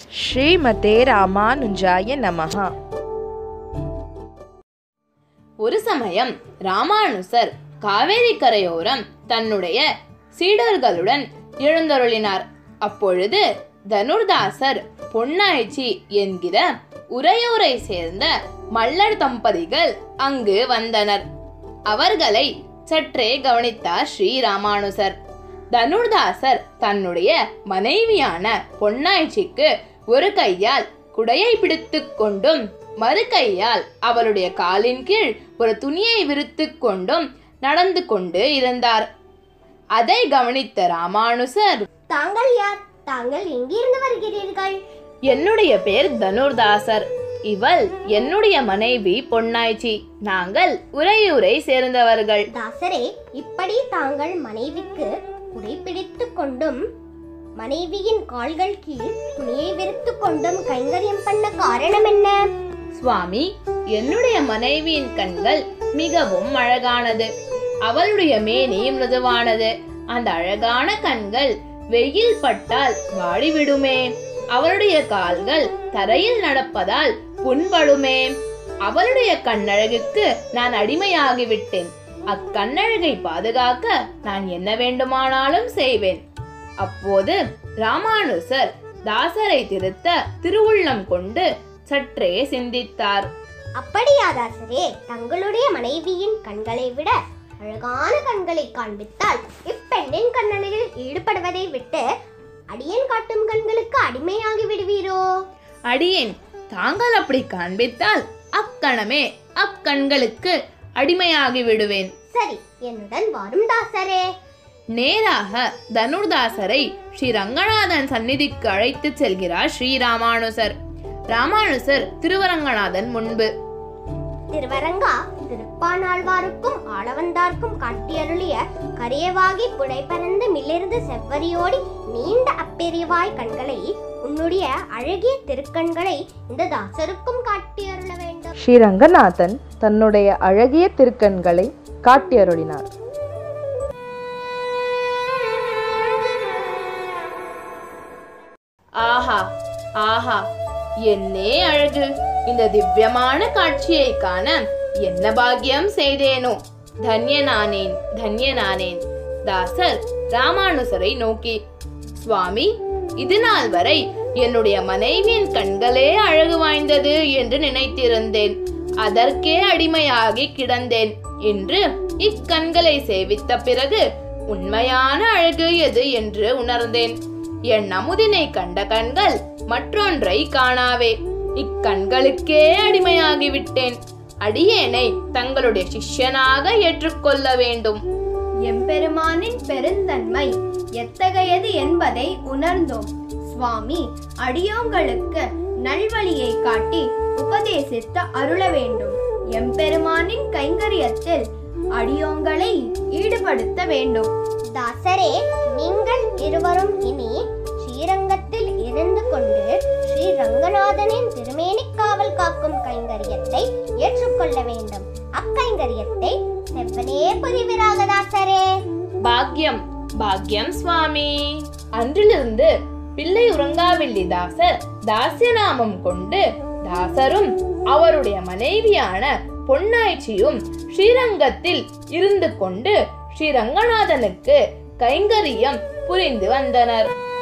ஸ்ரீமதே ராமானுஜாய நமஹா ஒரு சமயம் ராமானுசர் காவேரி கரையோரம் தன்னுடைய சீடர்களுடன் எழுந்தருளினார் அப்பொழுது தனுர்தாசர் பொன்னாய்ச்சி என்கிற உறையூரை சேர்ந்த மல்லர் தம்பதிகள் அங்கு வந்தனர் அவர்களை சற்றே கவனித்தார் ஸ்ரீ ராமானுசர் தனுர்தாசர் தன்னுடைய மனைவியான பொன்னாய்ச்சிக்கு ஒரு கையால் குடையை பிடித்துக் கொண்டும் மறு கையால் அவளுடைய காலின் கீழ் ஒரு துணியை விரித்துக் கொண்டும் நடந்து கொண்டு இருந்தார் அதை கவனித்த ராமானுசர் தாங்கள் யார் தாங்கள் எங்கிருந்து வருகிறீர்கள் என்னுடைய பேர் தனுர்தாசர் இவள் என்னுடைய மனைவி பொன்னாய்ச்சி நாங்கள் உறையூரை சேர்ந்தவர்கள் தாசரே இப்படி தாங்கள் மனைவிக்கு குடைப்பிடித்துக் கொண்டும் மனைவியின் கால்கள் கீழ் துணியை விரித்துக் கொண்டும் கைங்கரியம் பண்ண காரணம் என்ன சுவாமி என்னுடைய மனைவியின் கண்கள் மிகவும் அழகானது அவளுடைய மேனி மிருதுவானது அந்த அழகான கண்கள் வெயில் பட்டால் வாடிவிடுமே அவளுடைய கால்கள் தரையில் நடப்பதால் புண்படுமே அவளுடைய கண்ணழகுக்கு நான் அடிமையாகிவிட்டேன் அக்கண்ணழகை பாதுகாக்க நான் என்ன வேண்டுமானாலும் செய்வேன் அப்போது ராமானுசர் தாசரை திருத்த திருவுள்ளம் கொண்டு சற்றே சிந்தித்தார் அப்படியா தாசரே தங்களுடைய மனைவியின் கண்களை விட அழகான கண்களை காண்பித்தால் இப்பெண்ணின் கண்ணனையில் ஈடுபடுவதை விட்டு அடியேன் காட்டும் கண்களுக்கு அடிமையாகி விடுவீரோ அடியேன் தாங்கள் அப்படி காண்பித்தால் அக்கணமே அக்கண்களுக்கு அடிமையாகி விடுவேன் சரி என்னுடன் வரும் தாசரே நேராக தனுர்தாசரை ஸ்ரீ ரங்கநாதன் சந்நிதிக்கு அழைத்துச் செல்கிறார் ஸ்ரீ ராமானுசர் ராமானுசர் திருவரங்கநாதன் முன்பு திருவரங்கா திருப்பானாழ்வாருக்கும் ஆளவந்தார்க்கும் காட்டியருளிய கரியவாகி புடைபறந்து மிளிர்ந்து செவ்வரியோடி நீண்ட அப்பெரியவாய் கண்களை உன்னுடைய அழகிய திருக்கண்களை இந்த தாசருக்கும் காட்டியருள வேண்டும் ஸ்ரீ ரங்கநாதன் தன்னுடைய அழகிய திருக்கண்களை காட்டியருளினார் ஆஹா ஆஹா என்னே அழகு இந்த திவ்யமான காட்சியை காண என்ன பாக்கியம் செய்தேனோ தன்யனானேன் தன்யனானேன் தாசர் ராமானுசரை நோக்கி சுவாமி இது நாள் வரை என்னுடைய மனைவியின் கண்களே அழகு வாய்ந்தது என்று நினைத்திருந்தேன் அதற்கே அடிமையாகி கிடந்தேன் என்று இக்கண்களை சேவித்த பிறகு உண்மையான அழகு எது என்று உணர்ந்தேன் என் அமுதினை கண்ட கண்கள் மற்றொன்றை காணாவே இக்கண்களுக்கே அடிமையாகிவிட்டேன் அடியேனை தங்களுடைய சிஷ்யனாக ஏற்றுக்கொள்ள வேண்டும் எம்பெருமானின் பெருந்தன்மை எத்தகையது என்பதை உணர்ந்தோம் சுவாமி அடியோங்களுக்கு நல்வழியை காட்டி உபதேசித்து அருள வேண்டும் எம்பெருமானின் கைங்கரியத்தில் அடியோங்களை ஈடுபடுத்த வேண்டும் தாசரே நீங்கள் இருவரும் இனி ஸ்ரீரங்கத்தில் இருந்து கொண்டு ஸ்ரீ ரங்கநாதனின் திருமேனிக் காவல் காக்கும் கைங்கரியத்தை ஏற்றுக்கொள்ள வேண்டும் அக்கைங்கரியத்தை செவ்வனே புரிவீராக தாசரே பாக்யம் பாக்யம் சுவாமி அன்றிலிருந்து பிள்ளை உறங்காவில்லி தாசர் தாசியநாமம் கொண்டு தாசரும் அவருடைய மனைவியான பொன்னாய்ச்சியும் ஸ்ரீரங்கத்தில் இருந்து கொண்டு ஸ்ரீரங்கநாதனுக்கு கைங்கரியம் புரிந்து வந்தனர்